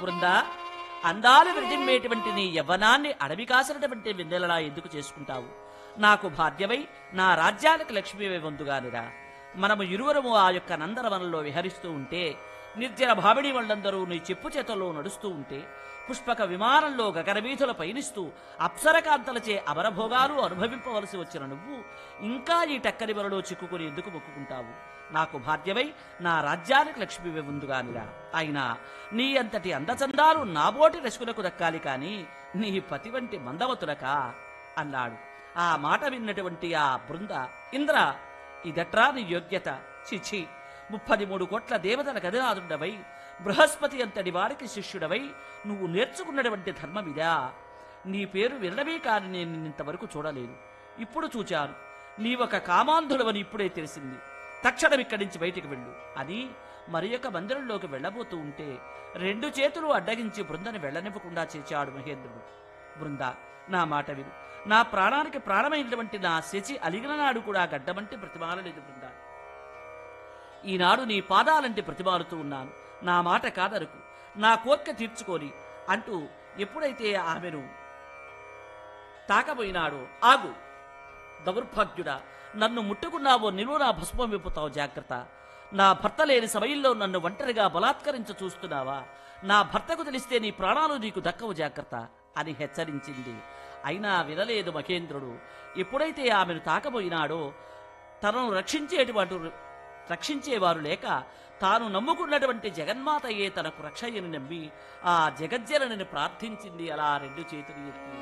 బృందా అందాలు విరజిమ్మేటువంటి నీ యవ్వనాన్ని అడవి కాసినటువంటి వెన్నెలలా ఎందుకు చేసుకుంటావు నాకు భాగ్యమై నా రాజ్యానికి లక్ష్మీవై వందుగానిరా మనము ఇరువురము ఆ యొక్క నందనవనంలో విహరిస్తూ ఉంటే నిర్జన భామిడి వాళ్ళందరూ నీ చెప్పు చేతల్లో నడుస్తూ ఉంటే పుష్పక విమానంలో గగనవీధుల పయనిస్తూ అప్సరకాంతలచే అమరభోగాలు అనుభవింపవలసి వచ్చిన నువ్వు ఇంకా ఈ టక్కరి వలలో చిక్కుకుని ఎందుకు మొక్కుకుంటావు నాకు భాగ్యమై నా రాజ్యానికి లక్ష్మి ఉందిగానిరా అయినా నీ అంతటి అందచందాలు నాబోటి రసుకులకు దక్కాలి కాని నీ పతి వంటి మందవతులకా అన్నాడు ఆ మాట విన్నటువంటి ఆ బృంద ఇంద్ర ఇదట్రా నీ యోగ్యత చిచి ముప్పది మూడు కోట్ల దేవతల గదినాథుండవై బృహస్పతి అంతటి వారికి శిష్యుడవై నువ్వు నేర్చుకున్నటువంటి ధర్మమిదా నీ పేరు వినడమే కాని నేను నిన్నింతవరకు చూడలేదు ఇప్పుడు చూచాను నీవొక కామాంధుడవని ఇప్పుడే తెలిసింది తక్షణం ఇక్కడి నుంచి బయటికి వెళ్ళు అని మరి యొక్క మందిరంలోకి వెళ్ళబోతూ ఉంటే రెండు చేతులు అడ్డగించి బృందని వెళ్ళనివ్వకుండా చేశాడు మహేంద్రుడు బృంద నా మాట విను నా ప్రాణానికి ప్రాణమైనటువంటి నా శచి అలిగిన నాడు కూడా గడ్డమంటే ప్రతిమాలలేదు బృంద ఈనాడు నీ పాదాలంటే ప్రతిమాలుతూ ఉన్నాను నా మాట కాదరకు నా కోరిక తీర్చుకొని అంటూ ఎప్పుడైతే ఆమెను తాకబోయినాడో ఆగు దౌర్భాగ్యుడా నన్ను ముట్టుకున్నావో నిలువు నా భస్మం విప్పుతావు జాగ్రత్త నా భర్త లేని సమయంలో నన్ను ఒంటరిగా బలాత్కరించ చూస్తున్నావా నా భర్తకు తెలిస్తే నీ ప్రాణాలు నీకు దక్కవు జాగ్రత్త అని హెచ్చరించింది అయినా వినలేదు మహేంద్రుడు ఎప్పుడైతే ఆమెను తాకబోయినాడో తనను రక్షించేటువంటి రక్షించేవారు లేక తాను నమ్ముకున్నటువంటి జగన్మాతయే తనకు రక్షయ్యని నమ్మి ఆ జగజ్జనని ప్రార్థించింది అలా రెండు చేతులు ఎత్తి